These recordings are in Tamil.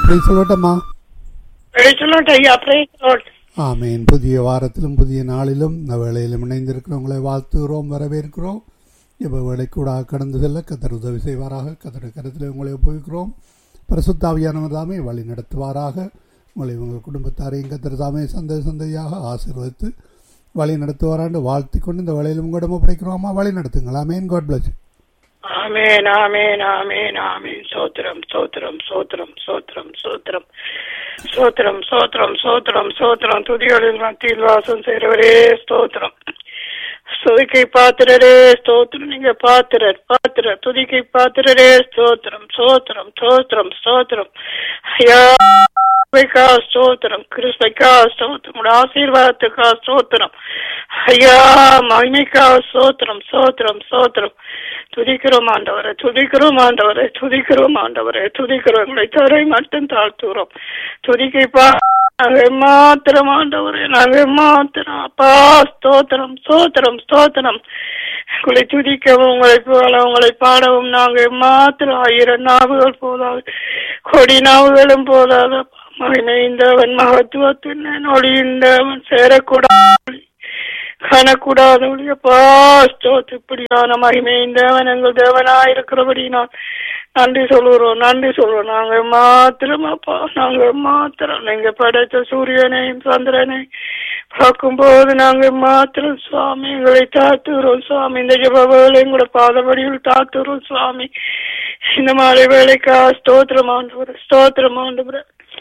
பிரைஸ் சொல்லட்டம்மா பிரேசலோட் ஐயா பிரேசலோட் ஆமேன் புதிய வாரத்திலும் புதிய நாளிலும் இந்த வேளையிலும் இணைந்திருக்கிறவங்களை வாழ்த்துகிறோம் வரவேற்கிறோம் இப்போ வேலை கூட கடந்து செல்ல கத்தர் உதவி செய்வாராக கத்தர் கருத்தில் உங்களை ஒப்புவிக்கிறோம் பரிசுத்தாவியானவர் தாமே வழி நடத்துவாராக உங்களை உங்கள் குடும்பத்தாரையும் கத்தர் தாமே சந்தை சந்தையாக ஆசீர்வதித்து வழி நடத்துவாராண்டு வாழ்த்தி கொண்டு இந்த வேலையிலும் உங்களிடம் ஒப்படைக்கிறோமா வழி நடத்துங்கள் ஆமேன் காட் பிளஸ் ஆமேன் ஆமேன் ஆமேன் ஆமேன் சோத்திரம் சோத்திரம் சோத்திரம் சோத்திரம் சோத்திரம் சோத்திரம் சோத்திரம் சோத்திரம் சோத்திரம் துதிகளில் மத்தியில் வாசம் செய்கிறவரே ஸ்தோத்திரம் துதிக்கை பாத்திரரே ஸ்தோத்திரம் நீங்க பாத்திரர் பாத்திரர் துதிக்கை பாத்திரரே ஸ்தோத்திரம் சோத்திரம் சோத்திரம் ஸ்தோத்திரம் ஐயா கிருபைக்கா ஸ்தோத்திரம் கிருஷ்ணைக்கா ஸ்தோத்திரம் உடைய ஆசீர்வாதத்துக்கா ஸ்தோத்திரம் ஐயா மகிமைக்கா ஸ்தோத்திரம் ஸ்தோத்திரம் ஸ்தோத்திரம் துதிக்கிறோம் ஆண்டவரே துதிக்கிறோம் ஆண்டவரே துதிக்கிறோம் ஆண்டவரே துதிக்கிறோம் உங்களை தரை மட்டும் தாழ்த்துகிறோம் துதிக்கைப்பா நாங்க மாத்திரம் ஆண்டவரே நாங்க மாத்திரம் அப்பா ஸ்தோத்திரம் ஸ்தோத்திரம் ஸ்தோத்திரம் உங்களை துதிக்கவும் உங்களை போல உங்களை பாடவும் நாங்க மாத்திரம் ஆயிரம் நாவுகள் போதாது கொடி நாவுகளும் போதாது மகிமைந்தவன் மகத்துவத்தின் ஒளிந்தவன் சேரக்கூடாது காணக்கூடாதபடியப்பா ஸ்தோத்து இப்படியான மகிமைந்தவன் எங்கள் தேவனாயிருக்கிறபடி நான் நன்றி சொல்லுறோம் நன்றி சொல்லுவோம் நாங்க மாத்திரமாப்பா நாங்க மாத்திரம் நீங்க படைத்த சூரியனையும் சந்திரனையும் பார்க்கும்போது நாங்க மாத்திரம் சுவாமி எங்களை தாத்துகிறோம் சுவாமி இந்த ஜப வேலை எங்களோட பாதபடியில் தாத்துகிறோம் சுவாமி இந்த மாலை வேலைக்கா ஸ்தோத்திரம் ஆண்டு ஸ்தோத்திரம் ஆண்டு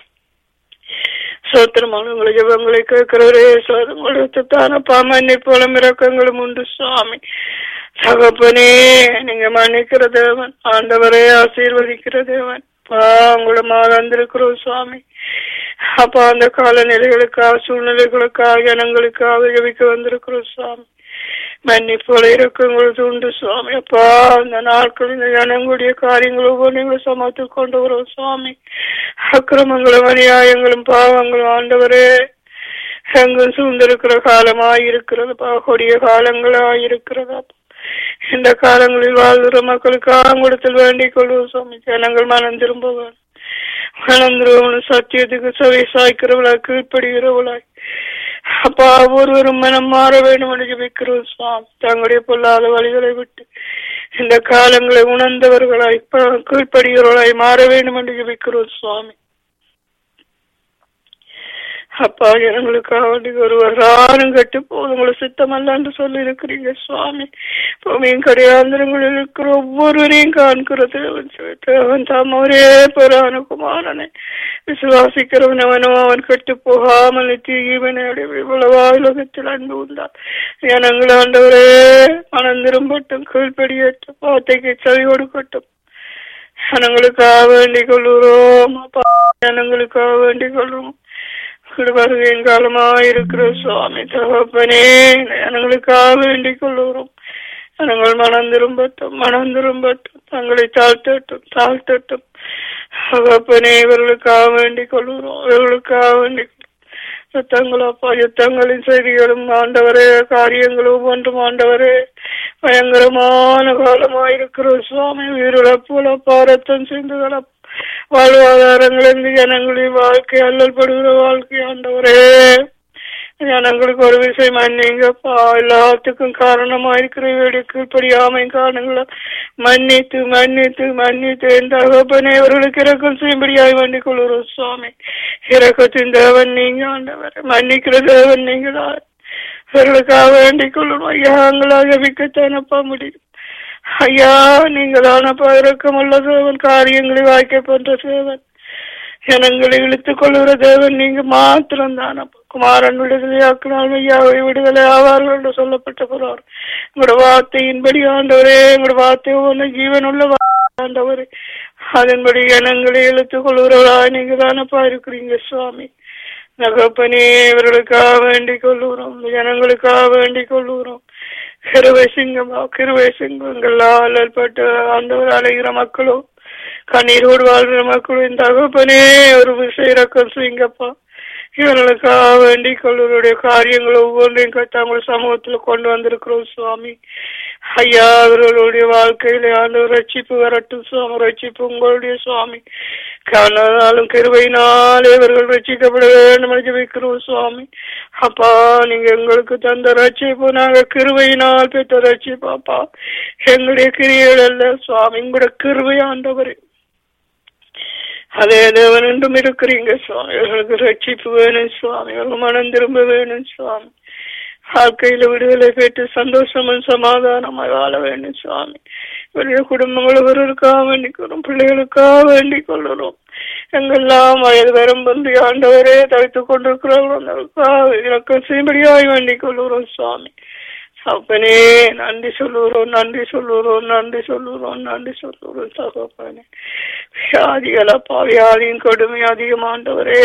சோத்திரமான உங்களை ஜபங்களை கேட்கிறவரே உங்களுக்கு தானப்பா மன்னிப்போல மிரக்கங்களும் உண்டு சுவாமி தகப்பனே நீங்க மன்னிக்கிற தேவன் ஆண்டவரே ஆசீர்வதிக்கிற தேவன் பா உங்களோட வந்திருக்கிறோம் சுவாமி அப்பா அந்த காலநிலைகளுக்காக சூழ்நிலைகளுக்காக ஜனங்களுக்காக ஜபிக்க வந்திருக்கிறோம் சுவாமி மன்னிப்போல இருக்கங்களுக்கு உண்டு சுவாமி அப்பா அந்த நாட்கள் இந்த ஜனங்களுடைய காரியங்கள் ஒவ்வொன்றையும் சமத்து கொண்டு வரும் சுவாமி அக்கிரமங்களும் அநியாயங்களும் பாவங்களும் ஆண்டவரே எங்கும் சூழ்ந்திருக்கிற காலமாய் இருக்கிறது பா கொடிய காலங்களாய் இருக்கிறது இந்த காலங்களில் வாழ்கிற மக்களுக்காக கொடுத்தல் வேண்டிக் கொள்வோம் சுவாமி ஜனங்கள் மனம் திரும்புவார் மனம் திரும்பணும் சத்தியத்துக்கு சவை சாய்க்கிறவளாய் கீழ்ப்படுகிறவளாய் அப்பா ஒருவரும் மனம் மாற வேண்டும் என்று ஜபிக்கிறோம் சுவாமி தங்களுடைய பொல்லாத வழிகளை விட்டு இந்த காலங்களை உணர்ந்தவர்களாய் கீழ்ப்படுகிறவர்களாய் மாற வேண்டும் என்று ஜபிக்கிறோம் சுவாமி அப்பா ஜனங்களுக்காக வேண்டி ஒருவர் யாரும் கட்டு போதும் உங்களை சித்தமல்ல என்று சொல்லி இருக்கிறீங்க சுவாமி பூமியின் கடையாந்திரங்களில் இருக்கிற ஒவ்வொருவரையும் காண்கிறது தேவன் தாம் ஒரே பெறான குமாரனை விசுவாசிக்கிறவன் அவனோ அவன் கட்டு போகாமல் தீவனை இவ்வளவா உலகத்தில் அன்பு உண்டார் ஜனங்கள் ஆண்டவரே மனம் திரும்பட்டும் கீழ்படியட்டும் வார்த்தைக்கு செவி கொடுக்கட்டும் ஜனங்களுக்காக வேண்டிக் கொள்ளுறோம் அப்பா ஜனங்களுக்காக வேண்டிக் கொள்றோம் வருகையின் காலமா இருக்கிற சுவாமி தகப்பனே ஜனங்களுக்காக வேண்டிக் கொள்ளுகிறோம் ஜனங்கள் மனம் திரும்பட்டும் மனம் திரும்பட்டும் தங்களை தாழ்த்தட்டும் தாழ்த்தட்டும் தகப்பனே இவர்களுக்காக வேண்டிக் கொள்ளுகிறோம் இவர்களுக்காக வேண்டிக் யுத்தங்களோ அப்பா யுத்தங்களின் செய்திகளும் ஆண்டவரே காரியங்களும் ஒவ்வொன்றும் ஆண்டவரே பயங்கரமான காலமாயிருக்கிற சுவாமி உயிரிழப்புல பாரத்தம் சிந்துகள வாழ்வாதாரங்களிலிருந்து ஜனங்களின் வாழ்க்கை அல்லல்படுகிற வாழ்க்கை ஆண்டவரே ஜனங்களுக்கு ஒரு விஷயம் மன்னிங்கப்பா எல்லாத்துக்கும் காரணமா இருக்கிற கீழ்படியாமை காரணங்கள மன்னித்து மன்னித்து மன்னித்து என் தகப்பனே அவர்களுக்கு இறக்கம் செய்யும்படியாய் வேண்டிக் கொள்கிறோம் சுவாமி இறக்கத்தின் தேவன் நீங்க ஆண்டவர் மன்னிக்கிற தேவன் நீங்கதான் அவர்களுக்காக வேண்டிக் கொள்ளணும் ஐயா எங்களாக ஜபிக்கத்தானப்பா முடியும் ஐயா நீங்களானப்பா இறக்கமுள்ள தேவன் காரியங்களை வாய்க்க பண்ற தேவன் ஜனங்களை இழுத்துக் கொள்கிற தேவன் நீங்க மாத்திரம் தானப்பா குமாரன் விடுதலையாக்கினால் ஐயாவை விடுதலை ஆவார்கள் என்று சொல்லப்பட்ட போறார் உங்களோட வார்த்தையின்படி ஆண்டவரே உங்களோட வார்த்தை ஒன்று ஜீவனுள்ள ஆண்டவரே அதன்படி ஜனங்களை இழுத்துக் கொள்கிறவரா நீங்க தானப்பா இருக்கிறீங்க சுவாமி நகப்பனே இவர்களுக்காக வேண்டிக் கொள்ளுகிறோம் ஜனங்களுக்காக வேண்டிக் கொள்ளுகிறோம் கிருவை சிங்கமா கிருவை சிங்கங்களால் அல்லல்பட்டு ஆண்டவர் அலைகிற மக்களோ கண்ணீரோடு வாழ்கிற மக்களும் தகப்பனே ஒரு விஷய இறக்கம் செய்யுங்கப்பா இவர்களுக்காக வேண்டிக் கொள்வருடைய காரியங்கள் ஒவ்வொன்றையும் கத்தாங்கள் சமூகத்துல கொண்டு வந்திருக்கிறோம் சுவாமி ஐயா அவர்களுடைய வாழ்க்கையில ஆண்டு ரட்சிப்பு வரட்டும் சுவாமி ரட்சிப்பு உங்களுடைய சுவாமி காணாலும் கிருபையினாலே இவர்கள் ரட்சிக்கப்பட வேண்டும் என்று ஜெபிக்கிறோம் சுவாமி அப்பா நீங்க எங்களுக்கு தந்த ரட்சிப்பு நாங்க கிருபையினால் பெற்ற ரட்சிப்பு அப்பா எங்களுடைய கிரியைகள் அல்ல சுவாமி உங்களோட கிருபை ஆண்டவரே அதே தேவன் என்றும் இருக்கிறீங்க சுவாமி இவர்களுக்கு ரட்சிப்பு வேணும் சுவாமி இவர்கள் மனம் திரும்ப வேணும் சுவாமி வாழ்க்கையில விடுதலை பெற்று சந்தோஷமும் சமாதானமாய் வாழ வேண்டும் சுவாமி இவருடைய குடும்பங்கள் இவர்களுக்காக வேண்டிக் கொள்ளும் பிள்ளைகளுக்காக வேண்டிக் கொள்ளுறோம் எங்கெல்லாம் வயது வரும் வந்து ஆண்டவரே தவித்துக் கொண்டிருக்கிறார்கள் இலக்கம் செய்யும்படியாய் வேண்டிக் கொள்ளுறோம் சுவாமி அப்பனே நன்றி சொல்லுறோம் நன்றி சொல்லுறோம் நன்றி சொல்லுறோம் நன்றி சொல்லுறோம் தகப்பனே வியாதிகளப்பா வியாதியின் கொடுமை அதிகமாண்டவரே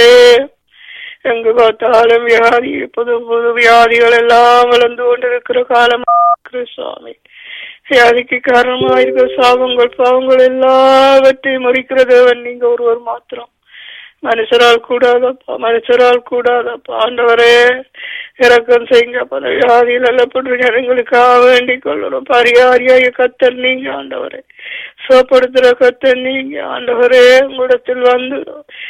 எங்கு பார்த்தாலும் வியாதி புது புது வியாதிகள் எல்லாம் வளர்ந்து கொண்டிருக்கிற காலம் சுவாமி வியாதிக்கு காரணமா இருக்க சாபங்கள் பாவங்கள் எல்லாவற்றையும் முறிக்கிற தேவன் நீங்க ஒருவர் மாத்திரம் மனுஷரால் கூடாதப்பா மனுஷரால் கூடாதப்பா ஆண்டவரே இறக்கம் செய்யுங்க பல வியாதியில் எல்லப்பட்டு ஜனங்களுக்காக வேண்டிக் கொள்ளணும் பரிகாரியாக கத்தல் நீங்க ஆண்டவரே சுகப்படுத்துற கத்தல் நீங்க ஆண்டவரே உங்களிடத்தில் வந்து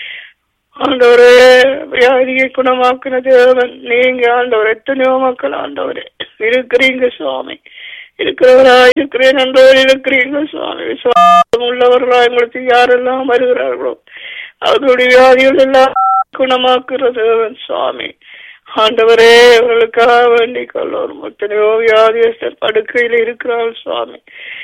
ஆண்டவரே வியாதியை குணமாக்குன தேவன் நீங்க ஆண்டவர் எத்தனையோ மக்கள் ஆண்டவரே இருக்கிறீங்க சுவாமி இருக்கிறவரா இருக்கிறேன் என்றவர் இருக்கிறீங்க சுவாமி விசுவாசம் உள்ளவர்களா எங்களுக்கு யாரெல்லாம் வருகிறார்களோ அவர்களுடைய வியாதிகள் எல்லாம் குணமாக்குற தேவன் சுவாமி ஆண்டவரே அவர்களுக்காக வேண்டிக் கொள்வோம் எத்தனையோ வியாதியஸ்தர் படுக்கையில் இருக்கிறார்கள் சுவாமி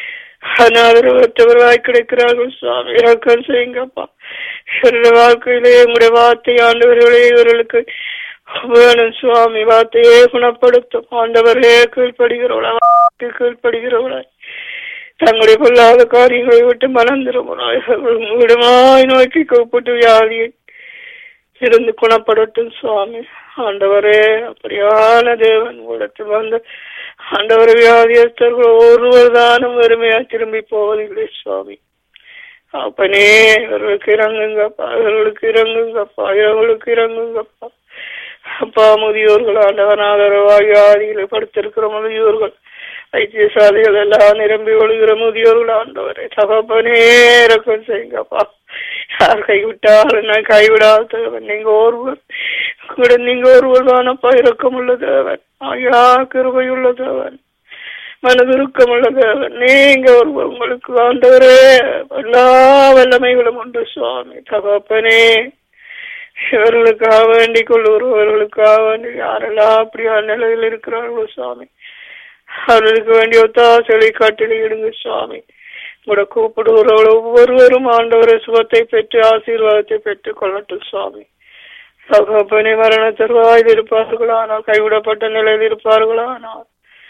அனாதரவற்றவர்களாய் கிடைக்கிறார்கள் சுவாமி இறக்கம் செய்யுங்கப்பா இவருடைய வாழ்க்கையிலே உங்களுடைய வார்த்தை ஆண்டவர்களே இவர்களுக்கு வேணும் சுவாமி வார்த்தையே குணப்படுத்தும் ஆண்டவரே கீழ்ப்படுகிறவளா கீழ்ப்படுகிறவளா தங்களுடைய கொள்ளாத காரியங்களை விட்டு மனந்திருமனாய் விடமாய் நோக்கி கூப்பிட்டு வியாதியை இருந்து குணப்படட்டும் சுவாமி ஆண்டவரே அப்படியான தேவன் உலகத்தில் வந்து ஆண்டவர் வியாதியஸ்தர்கள் ஒருவர் தானும் வெறுமையா திரும்பி போவதில்லை சுவாமி அப்பனே இவர்களுக்கு இறங்குங்கப்பா இவர்களுக்கு இறங்குங்கப்பா இவர்களுக்கு இறங்குங்கப்பா அப்பா முதியோர்கள் ஆண்டவன் ஆதரவாக வியாதிகளை படுத்திருக்கிற முதியோர்கள் வைத்தியசாலைகள் எல்லாம் நிரம்பி ஒழுகிற முதியோர்கள் ஆண்டவரே தகப்பனே இறக்கம் செய்யுங்கப்பா யார் கைவிட்டாலும் நான் கைவிடாதவன் நீங்க ஒருவர் கூட நீங்க ஒருவர் தானப்பா இறக்கம் உள்ள தேவன் ஐயா கிருபை உள்ள தேவன் மனதுருக்கம் உள்ள தேவன் நீங்க ஒருவர் உங்களுக்கு ஆண்டவரே எல்லா வல்லமைகளும் உண்டு சுவாமி தகப்பனே இவர்களுக்காக வேண்டிக் கொள்ளுறவர்களுக்காக வேண்டி யாரெல்லாம் அப்படியா நிலையில் இருக்கிறார்களோ சுவாமி அவர்களுக்கு வேண்டிய ஒத்தாசலை காட்டில் இடுங்க சுவாமி உங்களோட கூப்பிடுகிறவர்கள் ஒவ்வொருவரும் ஆண்டவர சுகத்தை பெற்று ஆசீர்வாதத்தை பெற்றுக் கொள்ளட்டும் சுவாமி சகப்பனை மரண தருவாயில் இருப்பார்களானால் கைவிடப்பட்ட நிலையில் இருப்பார்களானால்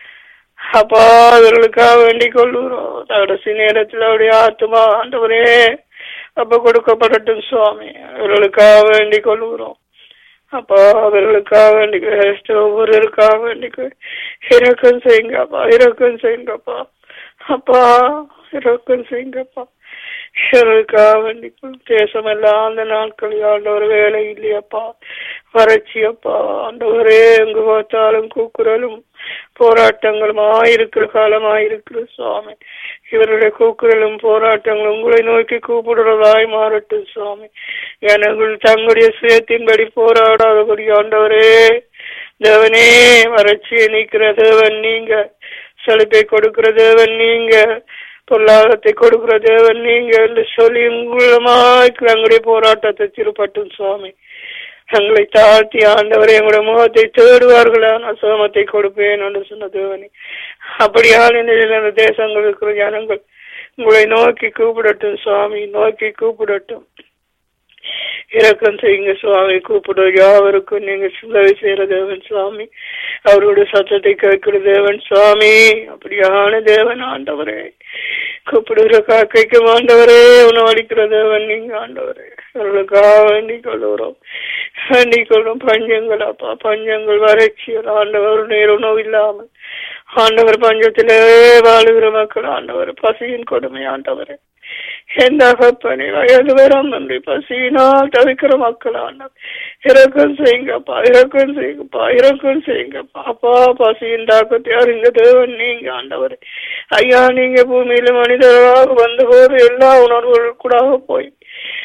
அப்பா அவர்களுக்காக வேண்டிக் கொள்ளுகிறோம் கடைசி நேரத்தில் அவருடைய ஆத்மா ஆண்டவரே அப்ப கொடுக்கப்படட்டும் சுவாமி அவர்களுக்காக வேண்டிக் கொள்ளுகிறோம் அப்பா அவர்களுக்காக வேண்டிக்க ஒவ்வொருவருக்காக வேண்டிக்க இறக்கம் செய்யுங்கப்பா இறக்கம் செய்யுங்கப்பா அப்பா இறக்கம் செய்யுங்கப்பா இவர்களுக்காக வேண்டிக்கும் தேசம் எல்லாம் அந்த நாட்களில் ஆண்டவர் வேலை இல்லையப்பா வறட்சி அப்பா ஆண்டவரே எங்கு பார்த்தாலும் கூக்குரலும் போராட்டங்களும் ஆயிருக்கிற காலம் ஆயிருக்கிற சுவாமி இவருடைய கூக்குரலும் போராட்டங்களும் உங்களை நோக்கி கூப்பிடுறதாய் மாறட்டும் சுவாமி எனக்கு தங்களுடைய சுயத்தின்படி போராடாதபடி ஆண்டவரே தேவனே வறட்சியை நீக்கிற தேவன் நீங்க செழிப்பை கொடுக்கிற தேவன் நீங்க பொருளாதாரத்தை கொடுக்கிற தேவன் நீங்க என்று சொல்லி உங்களுமாய் தங்களுடைய போராட்டத்தை திருப்பட்டும் சுவாமி எங்களை தாழ்த்தி ஆண்டவரை எங்களுடைய முகத்தை தேடுவார்களா நான் சுகமத்தை கொடுப்பேன் என்று சொன்ன தேவனே அப்படியான நிலையில் அந்த தேசங்கள் இருக்கிற ஜனங்கள் உங்களை நோக்கி கூப்பிடட்டும் சுவாமி நோக்கி கூப்பிடட்டும் இறக்கம் செய்யுங்க சுவாமி கூப்பிடு யாவருக்கும் நீங்க உதவி செய்யற தேவன் சுவாமி அவருடைய சத்தத்தை கேட்கிற தேவன் சுவாமி அப்படியான தேவன் ஆண்டவரே கூப்பிடுகிற காக்கைக்கு ஆண்டவரே உணவளிக்கிற தேவன் நீங்க ஆண்டவரே அவர்களுக்காக வேண்டிக் கொள்கிறோம் வேண்டிக் கொள்ளும் பஞ்சங்கள் அப்பா பஞ்சங்கள் வறட்சிகள் ஆண்டவர் நீர் உணவு இல்லாமல் ஆண்டவர் பஞ்சத்திலே வாழுகிற மக்கள் ஆண்டவர் பசியின் கொடுமை ஆண்டவரே எந்த அகப்பனி வயது வரம் நன்றி பசியினால் தவிக்கிற மக்கள் ஆண்டவர் இறக்கம் செய்யுங்கப்பா இறக்கம் செய்யுங்கப்பா இறக்கம் செய்யுங்கப்பா அப்பா பசியின் தாக்கத்தை அறிந்த தேவன் நீங்க ஆண்டவர் ஐயா நீங்க பூமியில மனிதராக வந்த போது எல்லா உணர்வுகள் கூட போய்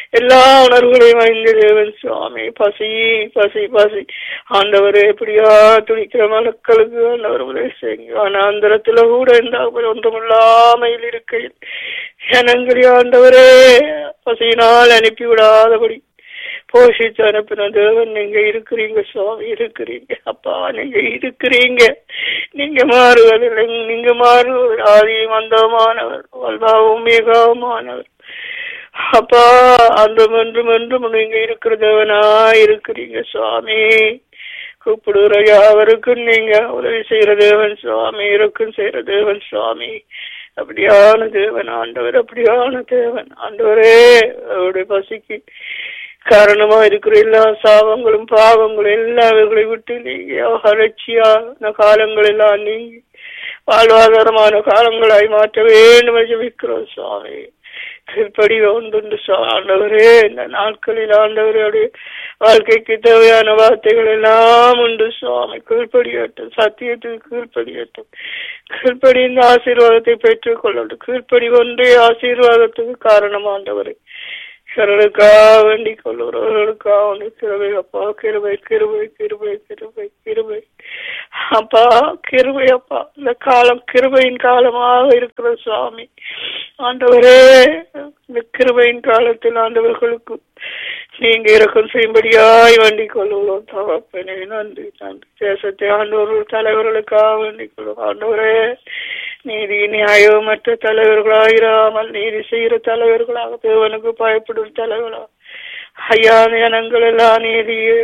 எல்லா உணர்வுகளையும் அறிந்த தேவன் சுவாமி பசி பசி பசி ஆண்டவரே எப்படியா துடிக்கிற மக்களுக்கு ஆண்டவர் உதவி செய்யுங்க ஆனாந்தரத்துல கூட இந்த ஒன்றுமில்லாமையில் இருக்கையில் ஜனங்களே ஆண்டவரே பசியினால் அனுப்பி விடாதபடி போஷித்து அனுப்பின தேவன் நீங்க இருக்கிறீங்க சுவாமி இருக்கிறீங்க அப்பா நீங்க இருக்கிறீங்க நீங்க மாறுவதில்லை நீங்க மாறுவது ஆதி மந்தமானவர் வல்பாவும் மிகவுமானவர் அப்பா அன்றும் என்றும் என்றும் நீங்க இருக்கிற தேவனா இருக்கிறீங்க சுவாமி கூப்பிடுகிற யாவருக்கும் நீங்க உதவி செய்யற தேவன் சுவாமி இருக்கும் செய்யற தேவன் சுவாமி அப்படியான தேவன் ஆண்டவர் அப்படியான தேவன் ஆண்டவரே அவருடைய பசிக்கு காரணமா இருக்கிற எல்லா சாபங்களும் பாவங்களும் எல்லாவர்களை விட்டு நீங்க அலட்சியான காலங்கள் எல்லாம் நீங்க வாழ்வாதாரமான காலங்களாய் மாற்ற வேண்டும் ஜபிக்கிறோம் சுவாமி கீழ்ப்படி ஒன்று ஆண்டவரே இந்த நாட்களில் ஆண்டவருடைய வாழ்க்கைக்கு தேவையான வார்த்தைகள் எல்லாம் உண்டு சுவாமி கீழ்ப்படியட்டும் சத்தியத்துக்கு கீழ்ப்படியட்டும் கீழ்ப்படி இந்த ஆசீர்வாதத்தை பெற்றுக் கொள்ளட்டும் கீழ்ப்படி ஒன்றே ஆசீர்வாதத்துக்கு காரணம் ஆண்டவரே இவர்களுக்காக வேண்டிக் கொள்ளுறவர்களுக்காக வந்து கிருபை அப்பா கிருபை கிருபை கிருபை கிருபை கிருபை அப்பா கிருபை அப்பா இந்த காலம் கிருபையின் காலமாக இருக்கிற சுவாமி ஆண்டவரே இந்த கிருபையின் காலத்தில் ஆண்டவர்களுக்கு நீங்க இறக்கம் செய்யும்படியாய் வேண்டிக் கொள்ளுவோம் தகப்பனே நன்றி நன்றி தேசத்தை ஆண்டவர்கள் தலைவர்களுக்காக வேண்டிக் கொள்வோம் ஆண்டவரே நீதி நியாயமற்ற தலைவர்களாயிராமல் நீதி செய்கிற தலைவர்களாக தேவனுக்கு பயப்படும் தலைவர்களா ஐயா ஜனங்கள் எல்லாம் நீதியே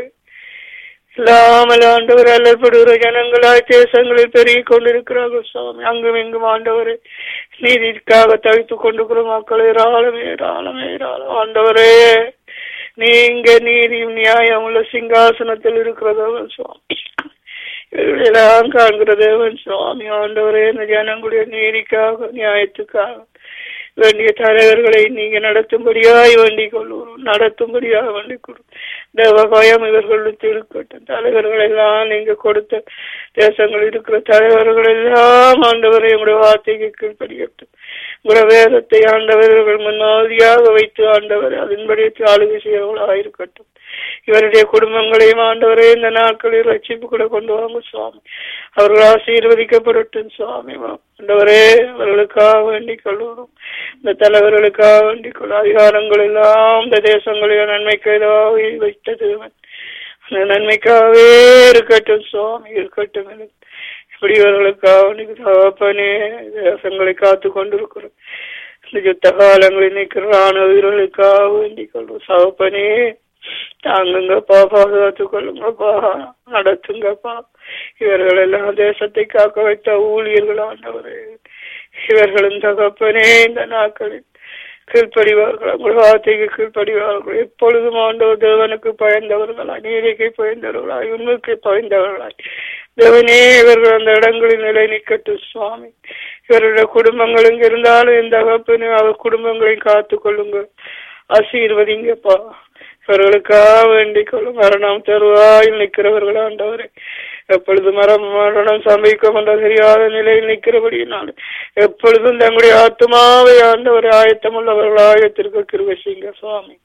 இல்லாமல் ஆண்டவர் அல்லப்படுகிற ஜனங்களாய் தேசங்களில் பெருகி கொண்டிருக்கிறார்கள் சுவாமி அங்கும் இங்கும் ஆண்டவர் நீதிக்காக தவித்துக் கொண்டிருக்கிற மக்கள் ஏராளம் ஏராளம் ஏராளம் ஆண்டவரே நீங்க நீதியும் நியாயம் உள்ள சிங்காசனத்தில் இருக்கிறதவன் சுவாமி இவர்களெல்லாம் காண்கிற தேவன் சுவாமி ஆண்டவரே இந்த ஜனங்களுடைய நீதிக்காக நியாயத்துக்காக வேண்டிய தலைவர்களை நீங்க நடத்தும்படியாய் வேண்டிக் கொள்வோம் நடத்தும்படியாக வேண்டிக் கொள்வோம் தேவகாயம் இவர்களுக்கு இருக்கட்டும் தலைவர்கள் எல்லாம் நீங்க கொடுத்த தேசங்கள் இருக்கிற தலைவர்கள் எல்லாம் ஆண்டவரை உங்களுடைய வார்த்தைக்கு கீழ்படியட்டும் உங்களுடைய வேதத்தை ஆண்டவர்கள் முன்னோதியாக வைத்து ஆண்டவர் அதன்படி ஆளுகை செய்யறவர்களாக இருக்கட்டும் இவருடைய குடும்பங்களையும் ஆண்டவரே இந்த நாட்களில் ரட்சிப்பு கூட கொண்டு வாங்க சுவாமி அவர்கள் ஆசீர்வதிக்கப்படட்டும் சுவாமி ஆண்டவரே அவர்களுக்காக வேண்டிக் கொள்வோம் இந்த தலைவர்களுக்காக வேண்டிக் கொள்ளும் அதிகாரங்கள் எல்லாம் இந்த தேசங்களில் நன்மைக்கு ஏதாவது வைத்தது அந்த நன்மைக்காகவே இருக்கட்டும் சுவாமி இருக்கட்டும் இப்படி இவர்களுக்காக தகப்பனே தேசங்களை காத்து கொண்டிருக்கிறோம் இந்த யுத்த காலங்களில் நிற்கிற ராணுவ வீரர்களுக்காக வேண்டிக் கொள்வோம் சகப்பனே தாங்குங்கப்பா பாதுகாத்துக் கொள்ளுங்கப்பா நடத்துங்கப்பா இவர்கள் எல்லாம் தேசத்தை காக்க வைத்த ஊழியர்கள் ஆண்டவரே இவர்களும் தகப்பனே இந்த நாட்களில் கீழ்ப்படிவார்கள் உங்கள் வார்த்தைக்கு கீழ்ப்படிவார்கள் எப்பொழுதும் ஆண்டவர் தேவனுக்கு பயந்தவர்களாய் நீதிக்கு பயந்தவர்களாய் உண்மைக்கு பயந்தவர்களாய் தேவனே இவர்கள் அந்த இடங்களில் நிலை நிற்கட்டும் சுவாமி இவருடைய குடும்பங்கள் இங்க இருந்தாலும் இந்த தகப்பனு அவர் குடும்பங்களையும் காத்து கொள்ளுங்க ஆசீர்வதிங்கப்பா இவர்களுக்காக வேண்டிக் கொள்ளும் மரணம் தருவாயில் நிற்கிறவர்கள் ஆண்டவரே எப்பொழுது மரம் மரணம் சம்பவிக்கும் என்ற தெரியாத நிலையில் நிற்கிறபடியினால் எப்பொழுதும் தங்களுடைய ஆத்மாவை ஆண்டவர் ஆயத்தம் உள்ளவர்கள் ஆயத்திற்கு கிருவை செய்யுங்க சுவாமி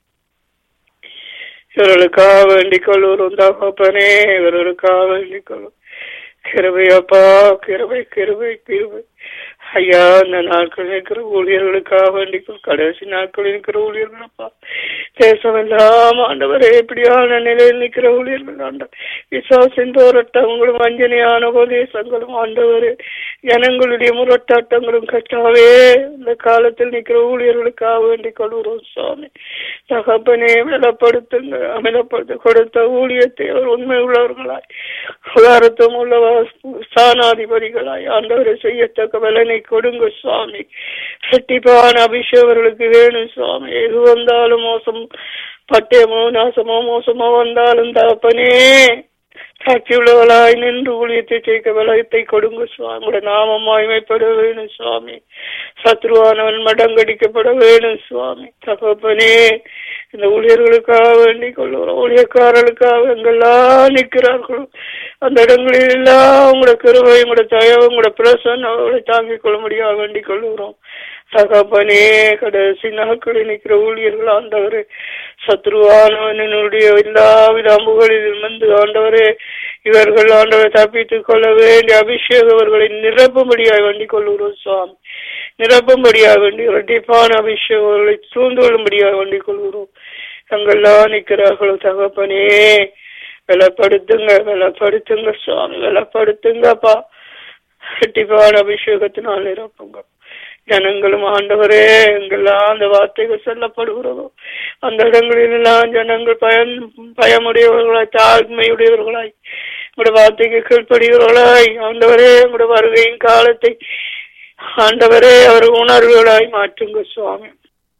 இவர்களுக்காக வேண்டிக் கொள்வோம் தகப்பனே இவர்களுக்காக வேண்டிக் கொள்ளும் கிருபை அப்பா கிருபை கிருபை கிருபை ஐயா இந்த நாட்கள் இருக்கிற ஊழியர்களுக்காக வேண்டிக்கும் கடைசி நாட்களில் இருக்கிற ஊழியர்கள் அப்பா தேசம் எல்லாம் ஆண்டவரே எப்படியான நிலையில் நிற்கிற ஊழியர்கள் ஆண்டவர் விசுவாசின் போராட்டங்களும் வஞ்சனையான உபதேசங்களும் ஆண்டவரே ஜனங்களுடைய முரட்டாட்டங்களும் கட்டாவே இந்த காலத்தில் நிற்கிற ஊழியர்களுக்காக வேண்டிக் கொள்கிறோம் சுவாமி தகப்பனே அமலப்படுத்துங்க அமலப்படுத்த கொடுத்த ஊழியத்தை அவர் உண்மை உள்ளவர்களாய் உதாரத்தம் உள்ளவா ஸ்தானாதிபதிகளாய் ஆண்டவரை செய்யத்தக்க பலனை கொடுங்க சுவாமி ரெட்டிப்பான அபிஷேகம் அவர்களுக்கு வேணும் சுவாமி எது வந்தாலும் மோசம் பட்டயமோ நாசமோ மோசமோ வந்தாலும் தகப்பனே சாட்சி உள்ளவளாய் நின்று ஊழியத்தை செய்க வலயத்தை கொடுங்க சுவாமி நாமம் மாய்மைப்பட வேணும் சுவாமி சத்ருவானவன் மடங்கடிக்கப்பட வேணும் சுவாமி தகப்பனே இந்த ஊழியர்களுக்காக வேண்டிக் கொள்ளுகிறோம் ஊழியக்காரர்களுக்காக எங்கெல்லாம் நிற்கிறார்களோ அந்த இடங்களில் எல்லாம் உங்களோட கருவை உங்களோட தயவு உங்களோட பிரசன் அவர்களை தாங்கிக் கொள்ள முடியாது வேண்டிக் கொள்ளுகிறோம் தகப்பனே கடைசி நாட்களில் நிற்கிற ஊழியர்கள் ஆண்டவரே சத்ருவானவனுடைய எல்லாவித அம்புகளிலும் வந்து ஆண்டவரே இவர்கள் ஆண்டவரை தப்பித்துக் கொள்ள வேண்டிய அபிஷேகம் அவர்களை நிரப்பும்படியாய் வேண்டிக் கொள்கிறோம் சுவாமி நிரப்பும்படியாக வேண்டி இரட்டிப்பான அபிஷேகம் அவர்களை சூழ்ந்து கொள்ளும்படியாக வேண்டிக் கொள்கிறோம் எங்கெல்லாம் நிற்கிறார்களோ தகப்பனே வெலப்படுத்துங்க வெலப்படுத்துங்க சுவாமி வெலப்படுத்துங்கப்பா இரட்டிப்பான அபிஷேகத்தினால் நிரப்புங்க ஜனங்களும் ஆண்டவரே எங்கெல்லாம் அந்த வார்த்தைகள் சொல்லப்படுகிறதோ அந்த இடங்களிலெல்லாம் ஜனங்கள் பயன் பயமுடையவர்களாய் தாழ்மையுடையவர்களாய் உங்களுடைய வார்த்தைக்கு கீழ்ப்படுகிறவர்களாய் ஆண்டவரே உங்களுடைய வருகையின் காலத்தை ஆண்டவரே அவர் உணர்வுகளாய் மாற்றுங்க சுவாமி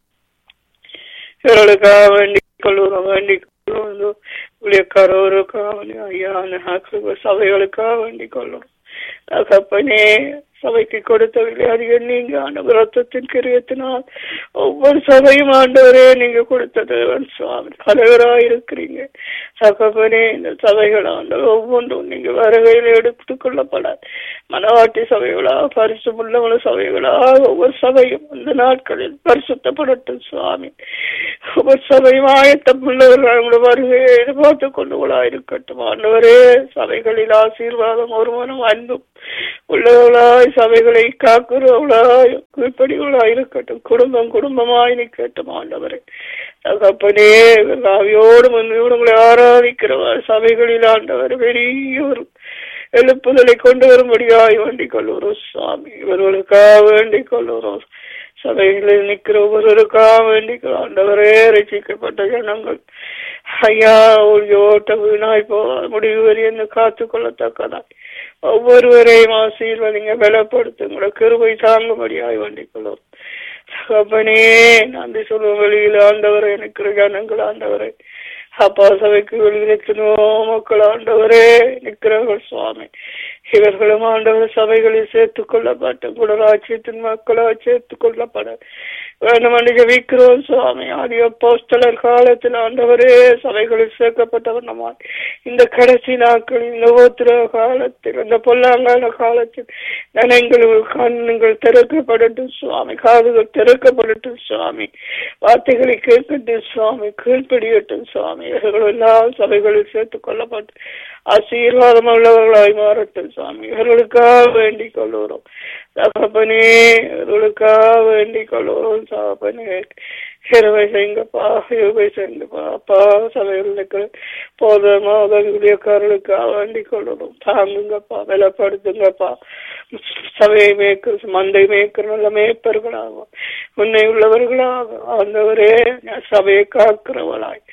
இவர்களுக்காக வேண்டிக் கொள்கிறோம் வேண்டிக் கொள்வோம் ஊழியக்காரருக்காக ஐயா அந்த சபைகளுக்காக வேண்டிக் கொள்ளும் தகப்பனே சபைக்கு கொடுத்தவர்களே அதிகம் நீங்க ஆண்டவர் ரத்தத்தின் கிரியத்தினால் ஒவ்வொரு சபையும் ஆண்டவரே நீங்க கொடுத்தது சுவாமி தலைவராக இருக்கிறீங்க தகப்பனே இந்த சபைகள் ஆண்டவர் ஒவ்வொன்றும் நீங்க வருகையில் எடுத்துக் கொள்ளப்படாது மனவாட்டி சபைகளா பரிசு உள்ளவள சபைகளா ஒவ்வொரு சபையும் இந்த நாட்களில் பரிசுத்தப்படட்டும் சுவாமி ஒவ்வொரு சபையும் ஆயத்தம் உள்ளவர்கள் அவங்களோட வருகையை எதிர்பார்த்து கொண்டுகளா இருக்கட்டும் ஆண்டவரே சபைகளில் ஆசீர்வாதம் ஒருவனும் அன்பும் உள்ளவர்களாய் சபைகளை காக்குறவர்களாய் கீழ்ப்படிகளாய் இருக்கட்டும் குடும்பம் குடும்பமாய் நிற்கட்டும் ஆண்டவரே தகப்பனே ஆவியோடு மண்ணியோடு உங்களை ஆராதிக்கிறவர் சபைகளில் ஆண்டவர் பெரிய ஒரு எழுப்புதலை கொண்டு வரும்படியாய் வேண்டிக் கொள்ளுகிறோம் சுவாமி இவர்களுக்காக வேண்டிக் கொள்ளுகிறோம் சபைகளில் நிற்கிற ஒவ்வொருவருக்காக வேண்டிக் ஆண்டவரே ரசிக்கப்பட்ட ஜனங்கள் ஐயா ஓட்ட வீணாய் போ முடிவு வரை என்று காத்து கொள்ளத்தக்கதாய் ஒவ்வொருவரையும் ஆசீர்வதிங்க பலப்படுத்துங்கள கிருபை தாங்கும்படியாய் வேண்டிக் கொள்ளும் அப்பனே நன்றி சொல்லுவோம் வெளியில் ஆண்டவரை எனக்கு ஜனங்கள் ஆண்டவரை அப்பா சபைக்கு வெளியில் எத்தனோ மக்கள் ஆண்டவரே நிற்கிறார்கள் சுவாமி இவர்களும் ஆண்டவர் சபைகளில் சேர்த்துக் கொள்ளப்பட்ட குடராட்சியத்தின் மக்களாக சேர்த்துக் கொள்ளப்பட வேண்டும் என்று ஜபிக்கிறோம் சுவாமி ஆதிய போஸ்டலர் காலத்தில் ஆண்டவரே சபைகளில் சேர்க்கப்பட்டவர் நம்ம இந்த கடைசி நாட்கள் இந்த ஓத்திர காலத்தில் இந்த பொல்லாங்கால காலத்தில் நனங்கள் கண்ணுங்கள் திறக்கப்படட்டும் சுவாமி காதுகள் திறக்கப்படட்டும் சுவாமி வார்த்தைகளை கேட்கட்டும் சுவாமி கீழ்ப்படியட்டும் சுவாமி இவர்கள் எல்லாம் சபைகளில் சேர்த்துக் கொள்ளப்பட்டு ஆசீர்வாதம் உள்ளவர்களாய் மாறட்டும் சுவாமி இவர்களுக்காக வேண்டிக் கொள்ளுகிறோம் தகப்பனே இவர்களுக்காக வேண்டிக் கொள்ளுகிறோம் தகப்பனே இருவை செய்யுங்கப்பா இருவை செய்யுங்கப்பா அப்பா சபையில் இருக்கிற போதமா உதவியுடையக்காரர்களுக்காக வேண்டிக் கொள்ளணும் தாங்குங்கப்பா பலப்படுத்துங்கப்பா சபையை மேய்க்கிற மந்தை மேய்க்கிற நல்ல மேய்ப்பர்களாக உன்னை உள்ளவர்களாக ஆண்டவரே சபையை காக்கிறவளாய்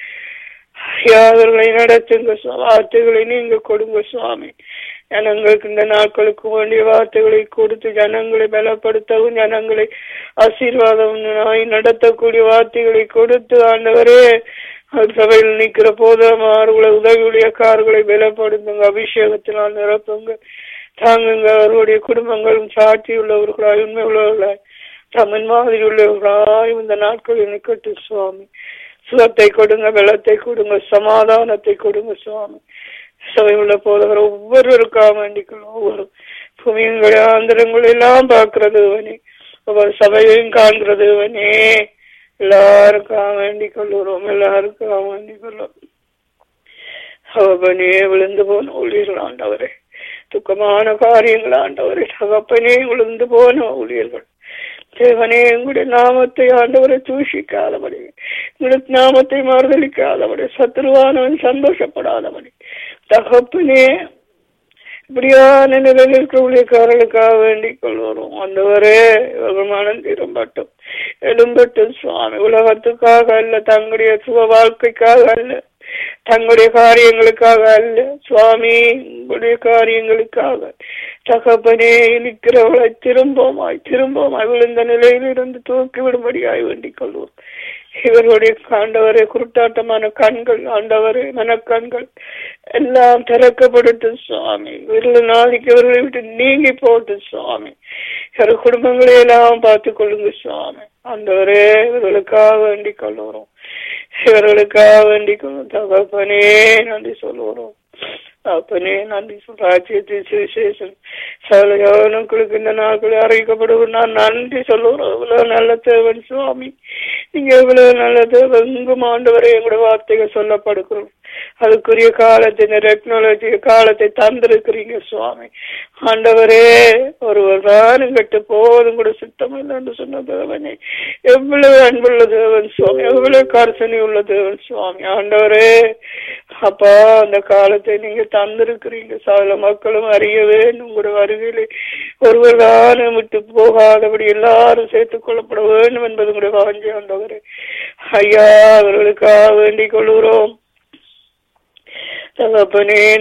அவர்களை நடத்துங்க வார்த்தைகளை நீங்க கொடுங்க சுவாமி ஜனங்களுக்கு இந்த நாட்களுக்கு வேண்டிய வார்த்தைகளை கொடுத்து ஜனங்களை பலப்படுத்தவும் ஜனங்களை ஆசீர்வாதம் நடத்தக்கூடிய வார்த்தைகளை கொடுத்து ஆண்டவரே சபையில் நிற்கிற போதமார்களை உதவியுடைய கார்களை பலப்படுத்துங்க அபிஷேகத்தினால் நிரப்புங்க தாங்குங்க அவர்களுடைய குடும்பங்களும் சாட்சி உள்ளவர்களாய் உண்மை உள்ளவர்களாய் தமிழ் மாதிரி உள்ளவர்களாய் இந்த நாட்களில் நிற்கட்டு சுவாமி சுகத்தை கொடுங்க வெள்ளத்தை கொடுங்க சமாதானத்தை கொடுங்க சுவாமி சபை உள்ள போதவர் ஒவ்வொருவருக்காக வேண்டிக்கணும் ஒவ்வொரு பூமியின் ஆந்திரங்கள் எல்லாம் பார்க்கிறது அவனே ஒவ்வொரு சபையையும் காண்கிறது அவனே எல்லாருக்காக வேண்டிக் கொள்ளுறோம் எல்லாருக்காக வேண்டிக் கொள்ளும் அவனே விழுந்து போன ஊழியர்கள் ஆண்டவரே துக்கமான காரியங்கள் ஆண்டவரே தகப்பனே விழுந்து போன ஊழியர்கள் தேவனே எங்களுடைய நாமத்தை ஆண்டவரை தூஷிக்காதபடி உங்களுடைய நாமத்தை மாறுதளிக்காதபடி சத்துருவானவன் சந்தோஷப்படாதபடி தகப்பனே இப்படியான நிலையில் இருக்கிற ஊழியக்காரர்களுக்காக வேண்டிக் கொள்வோம் அந்தவரே இவர்கள் மனம் திரும்பட்டும் எழும்பட்டும் சுவாமி உலகத்துக்காக அல்ல தங்களுடைய சுக வாழ்க்கைக்காக அல்ல தங்களுடைய காரியங்களுக்காக அல்ல சுவாமி உங்களுடைய காரியங்களுக்காக தகப்பனே இருக்கிறவளை திரும்பமாய் திரும்பமாய் விழுந்த நிலையில் இருந்து தூக்கி விடும்படியாய் வேண்டிக் கொள்வோம் இவர்களுடைய ஆண்டவரே குருட்டாட்டமான கண்கள் ஆண்டவரே மனக்கண்கள் எல்லாம் திறக்கப்படட்டும் சுவாமி இவர்கள் நாளைக்கு இவர்களை விட்டு நீங்கி போட்டு சுவாமி இவர் குடும்பங்களை எல்லாம் பார்த்துக் கொள்ளுங்க சுவாமி ஆண்டவரே இவர்களுக்காக வேண்டிக் கொள்ளுகிறோம் இவர்களுக்காக வேண்டிக் கொள்ளும் தகப்பனே நன்றி சொல்லுகிறோம் அப்பனே நன்றி ராஜ்யத்தின் சுவிசேஷம் சகல யவனுக்களுக்கு இந்த நாட்களில் அறிவிக்கப்படுவோம் நான் நன்றி சொல்லுகிறோம் இவ்வளவு நல்ல தேவன் சுவாமி நீங்க எவ்வளவு நல்ல தேவன் எங்கும் ஆண்டவரை எங்களோட வார்த்தைகள் சொல்லப்படுகிறோம் அதுக்குரிய காலத்தை இந்த டெக்னாலஜி காலத்தை தந்திருக்கிறீங்க சுவாமி ஆண்டவரே ஒருவர் தானும் கட்டு போதும் கூட சுத்தம் என்று சொன்ன தேவனே எவ்வளவு அன்புள்ள தேவன் சுவாமி எவ்வளவு கர்சனி உள்ள தேவன் சுவாமி ஆண்டவரே அப்பா அந்த காலத்தை நீங்க தந்திருக்கிறீங்க சால மக்களும் அறிய வேண்டும் உங்களோட வருகையிலே ஒருவர் தானும் விட்டு போகாதபடி எல்லாரும் சேர்த்துக் கொள்ளப்பட வேண்டும் என்பது உங்களுடைய வாஞ்சி ஆண்டவரே ஐயா அவர்களுக்காக வேண்டிக் கொள்கிறோம் தகப்பனே